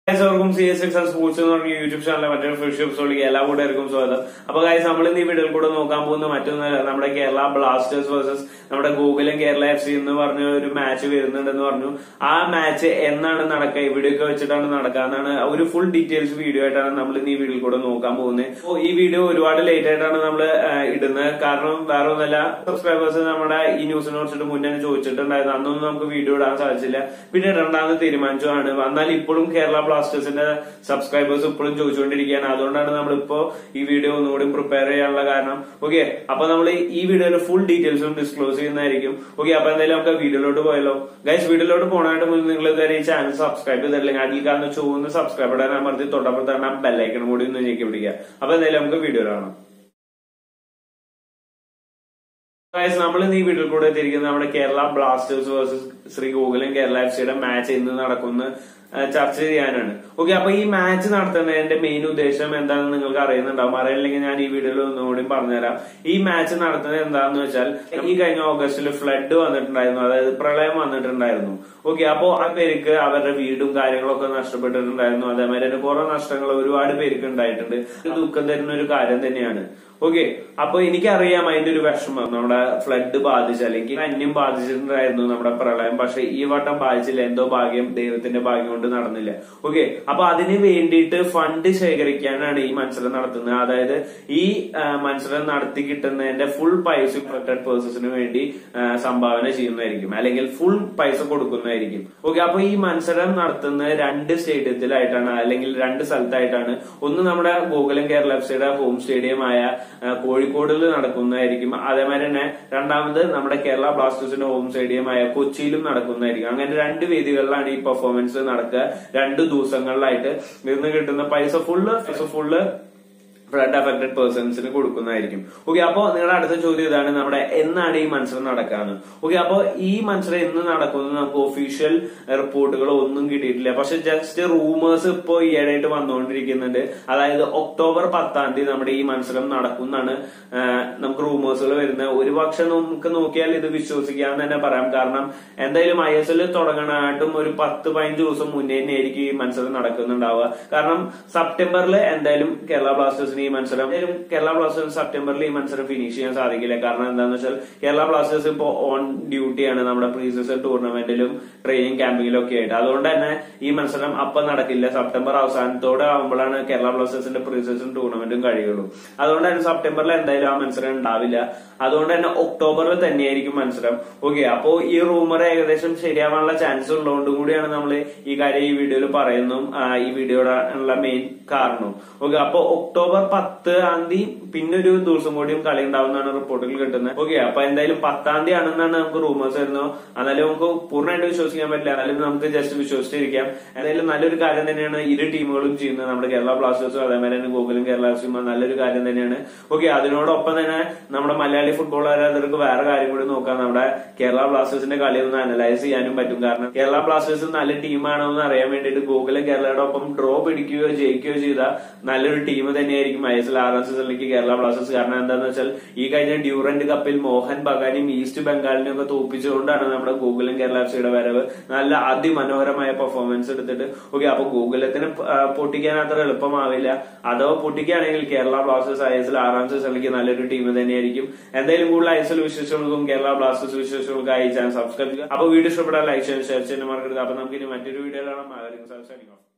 എല്ലാവർക്കും C S X sports എന്ന് പറഞ്ഞ യൂട്യൂബ് ചാനലിലെ മറ്റൊരു ഫ്രഷ് എപ്പിസോഡിലേക്ക് എല്ലാ കൂട്ടുകാർക്കും സ്വാഗതം അപ്പൊ ഗൈസ് നമ്മൾ ഇന്ന് ഈ വീഡിയോയിൽ കൂടെ നോക്കാൻ പോകുന്ന മറ്റൊന്നല്ല നമ്മുടെ കേരള ബ്ലാസ്റ്റേഴ്സ് വേഴ്സസ് നമ്മുടെ ഗൂഗിളും കേരള എഫ് സി എന്ന് പറഞ്ഞ ഒരു മാച്ച് വരുന്നുണ്ടെന്ന് പറഞ്ഞു ആ മാച്ച് എന്നാണ് നടക്കുക ഇവിടെയൊക്കെ വെച്ചിട്ടാണ് നടക്കുക എന്നാണ് ഒരു ഫുൾ ഡീറ്റെയിൽസ് വീഡിയോ ആയിട്ടാണ് നമ്മൾ ഇന്ന് ഈ വീഡിയോയിൽ കൂടെ നോക്കാൻ പോകുന്നത് അപ്പോ ഈ വീഡിയോ ഒരുപാട് ലേറ്റ് ആയിട്ടാണ് നമ്മൾ ഇടുന്നത് കാരണം വേറെ ഒന്നല്ല സബ്സ്ക്രൈബേഴ്സ് നമ്മുടെ ഈ ന്യൂസിനെ കുറിച്ചിട്ട് മുന്നേ ചോദിച്ചിട്ടുണ്ടായിരുന്നു അന്നൊന്നും നമുക്ക് വീഡിയോ ഇടാൻ സാധിച്ചില്ല പിന്നെ രണ്ടാമത് തീരുമാനിച്ചതാണ് എന്നാൽ ഇപ്പോഴും കേരള ബ്ലാസ്റ്റേഴ്സിന്റെ സബ്സ്ക്രൈബേഴ്സ് ഇപ്പോഴും ചോദിച്ചുകൊണ്ടിരിക്കുകയാണ് അതുകൊണ്ടാണ് നമ്മളിപ്പോ ഈ വീഡിയോ ഒന്നുകൂടി പ്രിപ്പയർ ചെയ്യാനുള്ള കാരണം ഓക്കെ അപ്പൊ നമ്മൾ ഈ വീഡിയോയിൽ ഫുൾ ഡീറ്റെയിൽസും ഡിസ്ക്ലോസ് ചെയ്യുന്നതായിരിക്കും ഓക്കെ അപ്പൊ എന്തായാലും നമുക്ക് വീഡിയോയിലോട്ട് പോയല്ലോ ഗൈസ് വീഡിയോയിലോട്ട് പോകാനായിട്ട് മുന്നേ നിങ്ങൾ ഇതുവരെ ഈ ചാനൽ സബ്സ്ക്രൈബ് ചെയ്തില്ലെങ്കിൽ അതിൽ കാണുന്ന ചുവന്ന് സബ്സ്ക്രൈബ് ഇടാൻ അമർത്തി തൊട്ടപ്പുറത്താണ് ബെല്ലൈക്കൺ കൂടി ഒന്ന് ഞെക്കി പിടിക്കുക അപ്പൊ എന്തായാലും നമുക്ക് വീഡിയോ കാണാം ഗൈസ് നമ്മൾ ഇന്ന് ഈ വീഡിയോയിൽ കൂടെ എത്തിയിരിക്കുന്നത് നമ്മുടെ Kerala blasters versus Sree Gokulam Kerala F സിയുടെ മാച്ച് ഇന്ന് നടക്കുന്ന ചർച്ച ചെയ്യാനാണ് ഓക്കെ അപ്പൊ ഈ മാച്ച് നടത്തുന്നതിന്റെ മെയിൻ ഉദ്ദേശം എന്താണെന്ന് നിങ്ങൾക്ക് അറിയുന്നുണ്ടാവും അറിയില്ലെങ്കിൽ ഞാൻ ഈ വീഡിയോയിൽ ഒന്നുകൂടി പറഞ്ഞുതരാം ഈ മാച്ച് നടത്തുന്നത് എന്താണെന്ന് വെച്ചാൽ ഈ കഴിഞ്ഞ ഓഗസ്റ്റിൽ ഫ്ലഡ് വന്നിട്ടുണ്ടായിരുന്നു അതായത് പ്രളയം വന്നിട്ടുണ്ടായിരുന്നു ഓക്കെ അപ്പോ ആ പേർക്ക് അവരുടെ വീടും കാര്യങ്ങളൊക്കെ നഷ്ടപ്പെട്ടിട്ടുണ്ടായിരുന്നു അതേമാതിരി തന്നെ കുറെ നഷ്ടങ്ങൾ ഒരുപാട് പേർക്ക് ഉണ്ടായിട്ടുണ്ട് ഇത് ദുഃഖം തരുന്ന ഒരു കാര്യം തന്നെയാണ് ഓക്കെ അപ്പൊ എനിക്കറിയാം അതിന്റെ ഒരു വിഷമം നമ്മുടെ ഫ്ലഡ് ബാധിച്ച അല്ലെങ്കിൽ അന്യം ബാധിച്ചിട്ടുണ്ടായിരുന്നു നമ്മുടെ പ്രളയം പക്ഷെ ഈ വട്ടം ബാധിച്ചില്ല എന്തോ ഭാഗ്യം ദൈവത്തിന്റെ ഭാഗ്യം കൊണ്ട് നടന്നില്ല ഓക്കെ അപ്പൊ അതിന് വേണ്ടിയിട്ട് ഫണ്ട് ശേഖരിക്കാനാണ് ഈ മത്സരം നടത്തുന്നത് അതായത് ഈ മത്സരം നടത്തി കിട്ടുന്നതിന്റെ ഫുൾ പൈസ പ്രൊട്ടക്ട് പേഴ്സസിന് വേണ്ടി സംഭാവന ചെയ്യുന്നതായിരിക്കും അല്ലെങ്കിൽ ഫുൾ പൈസ കൊടുക്കുന്നതായിരിക്കും ഓക്കെ അപ്പൊ ഈ മത്സരം നടത്തുന്നത് രണ്ട് സ്റ്റേഡിയത്തിലായിട്ടാണ് അല്ലെങ്കിൽ രണ്ട് സ്ഥലത്തായിട്ടാണ് ഒന്ന് നമ്മുടെ ഗോകുലം കേരള എഫ് സിയുടെ ഹോം സ്റ്റേഡിയമായ കോഴിക്കോടിൽ നടക്കുന്നതായിരിക്കും അതേമാതിരി തന്നെ രണ്ടാമത് നമ്മുടെ കേരള ബ്ലാസ്റ്റേഴ്സിന്റെ ഹോം സ്റ്റേഡിയമായ കൊച്ചിയിലും നടക്കുന്നതായിരിക്കും അങ്ങനെ രണ്ട് വേദികളിലാണ് ഈ പെർഫോമൻസ് നടക്കുക രണ്ട് ദിവസങ്ങളിലായിട്ട് നിന്ന് കിട്ടുന്ന പൈസ ഫുള്ള് പൈസ ഫുള്ള് ഫ്ലഡ് അഫക്റ്റഡ് പേഴ്സൺസിന് കൊടുക്കുന്നതായിരിക്കും ഓക്കെ അപ്പോ നിങ്ങളുടെ അടുത്ത ചോദ്യം ഇതാണ് നമ്മുടെ എന്നാണ് ഈ മത്സരം നടക്കാന്ന് ഓക്കെ അപ്പോ ഈ മത്സരം എന്ന് നടക്കുന്നത് നമുക്ക് ഒഫീഷ്യൽ റിപ്പോർട്ടുകൾ ഒന്നും കിട്ടിയിട്ടില്ല പക്ഷെ ജസ്റ്റ് റൂമേഴ്സ് ഇപ്പോ ഈയിടെയായിട്ട് വന്നുകൊണ്ടിരിക്കുന്നുണ്ട് അതായത് ഒക്ടോബർ പത്താം തീയതി നമ്മുടെ ഈ മത്സരം നടക്കുന്നതാണ് നമുക്ക് റൂമേഴ്സുകൾ വരുന്നത് ഒരു പക്ഷെ നമുക്ക് നോക്കിയാൽ ഇത് വിശ്വസിക്കാന്ന് തന്നെ പറയാം കാരണം എന്തായാലും ഐ എസ് എൽ തുടങ്ങാനായിട്ടും ഒരു പത്ത് പതിനഞ്ച് ദിവസം മുന്നേ തന്നെ ആയിരിക്കും ഈ മത്സരം നടക്കുന്നുണ്ടാവുക കാരണം സെപ്റ്റംബറിൽ എന്തായാലും കേരള ബ്ലാസ്റ്റേഴ്സിന് ഈ മത്സരം എന്തായാലും കേരള ബ്ലാസ്റ്റേഴ്സ് സെപ്റ്റംബറിൽ ഈ മത്സരം ഫിനിഷ് ചെയ്യാൻ സാധിക്കില്ല കാരണം എന്താണെന്ന് വെച്ചാൽ കേരള ബ്ലാസ്റ്റേഴ്സ് ഇപ്പോൾ ഓൺ ഡ്യൂട്ടിയാണ് നമ്മുടെ പ്രീ സീസൺ ടൂർണമെന്റിലും ട്രെയിനിങ് ക്യാമ്പിങ്ങിലും ഒക്കെ ആയിട്ട് അതുകൊണ്ട് തന്നെ ഈ മത്സരം അപ്പം നടക്കില്ല സെപ്റ്റംബർ അവസാനത്തോടെ ആകുമ്പോഴാണ് കേരള ബ്ലാസ്റ്റേഴ്സിന്റെ പ്രീ സീസൺ ടൂർണമെന്റും കഴിയുള്ളൂ അതുകൊണ്ട് തന്നെ സെപ്റ്റംബറിൽ എന്തായാലും ആ മത്സരം ഉണ്ടാവില്ല അതുകൊണ്ട് തന്നെ ഒക്ടോബറിൽ തന്നെയായിരിക്കും മത്സരം ഓക്കെ അപ്പോ ഈ റൂമർ ഏകദേശം ശരിയാവാനുള്ള ചാൻസ് ഉള്ളതുകൊണ്ട് കൂടിയാണ് നമ്മൾ ഈ കാര്യം ഈ വീഡിയോയിൽ പറയുന്നു ഈ വീഡിയോയുടെ ഉള്ള മെയിൻ കാരണം ഓക്കെ അപ്പൊ ഒക്ടോബർ പത്താം തീയതി പിന്നെ ഒരു ദിവസം കൂടിയും കളി ഉണ്ടാവുന്നതാണ് റിപ്പോർട്ടുകൾ കിട്ടുന്നത് ഓക്കെ അപ്പൊ എന്തായാലും പത്താം തീയതി ആണെന്നാണ് നമുക്ക് റൂമേഴ്സ് വരുന്നത് എന്നാലും നമുക്ക് പൂർണ്ണമായിട്ട് വിശ്വസിക്കാൻ പറ്റില്ല എന്നാലും നമുക്ക് ജസ്റ്റ് വിശ്വസിച്ചിരിക്കാം എന്തായാലും നല്ലൊരു കാര്യം തന്നെയാണ് ഇരു ടീമുകളും ചെയ്യുന്നത് നമ്മുടെ കേരള ബ്ലാസ്റ്റേഴ്സും അതേപോലെ തന്നെ ഗോകുലും കേരള എഫ്സിയും നല്ലൊരു കാര്യം തന്നെയാണ് ഓക്കെ അതിനോടൊപ്പം തന്നെ നമ്മുടെ മലയാളി ഫുട്ബോൾ ആരാധകർക്ക് വേറെ കാര്യം കൂടി നോക്കാം നമ്മുടെ കേരള ബ്ലാസ്റ്റേഴ്സിന്റെ കളി ഒന്ന് അനലൈസ് ചെയ്യാനും പറ്റും കാരണം കേരള ബ്ലാസ്റ്റേഴ്സ് നല്ല ടീമാണോ എന്ന് അറിയാൻ വേണ്ടിയിട്ട് ഗോകുലം കേരളയുടെ ഒപ്പം ഡ്രോ പിടിക്കുകയോ ജയിക്കുകയോ ചെയ്ത നല്ലൊരു ടീം തന്നെയായിരിക്കും ഐ എസ് എൽ ആറാം സീസണിലേക്ക് കേരള ബ്ലാസ്റ്റേഴ്സ് കാരണം എന്താന്ന് വെച്ചാൽ ഈ കഴിഞ്ഞ ഡ്യൂറന്റ് കപ്പിൽ മോഹൻ ബഗാനും ഈസ്റ്റ് ബംഗാളിനെയും ഒക്കെ തോപ്പിച്ചുകൊണ്ടാണ് നമ്മുടെ ഗോകുലം കേരള എഫ് സിയുടെ വരവ് നല്ല അതിമനോഹരമായ പെർഫോമൻസ് എടുത്തിട്ട് ഓക്കെ അപ്പൊ ഗോകുലത്തിന് പൊട്ടിക്കാൻ അത്ര എളുപ്പമാവില്ല അഥവാ പൊട്ടിക്കുകയാണെങ്കിൽ Kerala Blasters I S L ആറാം സീസണിലേക്ക് നല്ലൊരു ടീം തന്നെയായിരിക്കും എന്തായാലും കൂടുതൽ ഐ എസ് എൽ വിശേഷങ്ങൾക്കും കേരള ബ്ലാസ്റ്റേഴ്സ് വിശേഷങ്ങൾക്കായി ചാനൽ സബ്സ്ക്രൈബ് ചെയ്യുക അപ്പൊ വീഡിയോ ഇഷ്ടപ്പെട്ടാൽ ലൈക്ക് ചെയ്യാൻ ഷെയർ ചെയ്യാൻ മറക്കരുത് അപ്പൊ നമുക്ക് ഇനി മറ്റൊരു വീഡിയോ കാണാം സംസാരിക്കാം